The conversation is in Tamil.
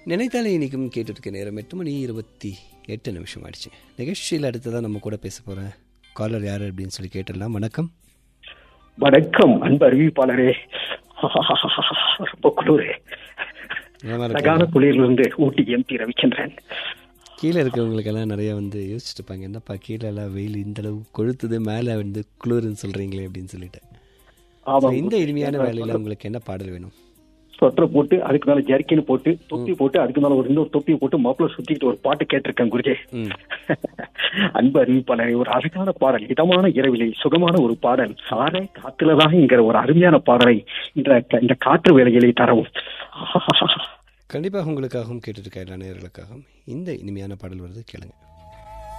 நினைத்தாலே இன்றைக்கும் கேட்டுருக்க நேரம் எட்டு மணி இருபத்தி எட்டு நிமிஷம் ஆயிடுச்சு நிகழ்ச்சியில் அடுத்ததான் நம்ம கூட பேச போகிற காலர் யார் அப்படின்னு சொல்லி கேட்டுடலாம் வணக்கம் வணக்கம் அன்பு அறிவிப்பாளரே ரொம்ப குளிரு நலமா அழகான இருக்கீங்களா? குளிரிலிருந்து ஊட்டி எம்பி ரவிச்சந்திரன் கீழே இருக்கவங்களுக்கெல்லாம் நிறைய வந்து யோசிச்சுட்டு இருப்பாங்க என்னப்பா கீழே எல்லாம் வெயில் இந்த அளவு கொழுத்துது மேலே வந்து குளிருன்னு சொல்கிறீங்களே அப்படின்னு சொல்லிட்டு ஆமா So, இந்த இனிமையான வேலையில் உங்களுக்கு என்ன பாடல் வேணும் சொட்டர் போட்டு அதுக்கு மேல ஜர்க்கின் போட்டு தொப்பி போட்டு அதுக்கு மேல ஒரு இன்னொரு தொப்பி போட்டு மாப்பிள்ள சுத்திக்கிட்டு ஒரு பாட்டு கேட்டிருக்கேன் குருஜே ம் அன்பு அறிவிப்பாளரே ஒரு அழகான பாடல் இதமான இரவிலே சுகமான ஒரு பாடல் சாரை காத்துலதாங்கிற ஒரு அருமையான பாடலை இந்த இந்த காற்று வேலையிலே தரவும் கண்டிப்பாக உங்களுக்காகவும் கேட்டுருக்க எல்லா நேயர்களுக்காகவும் இந்த இனிமையான பாடல் வருது கேளுங்க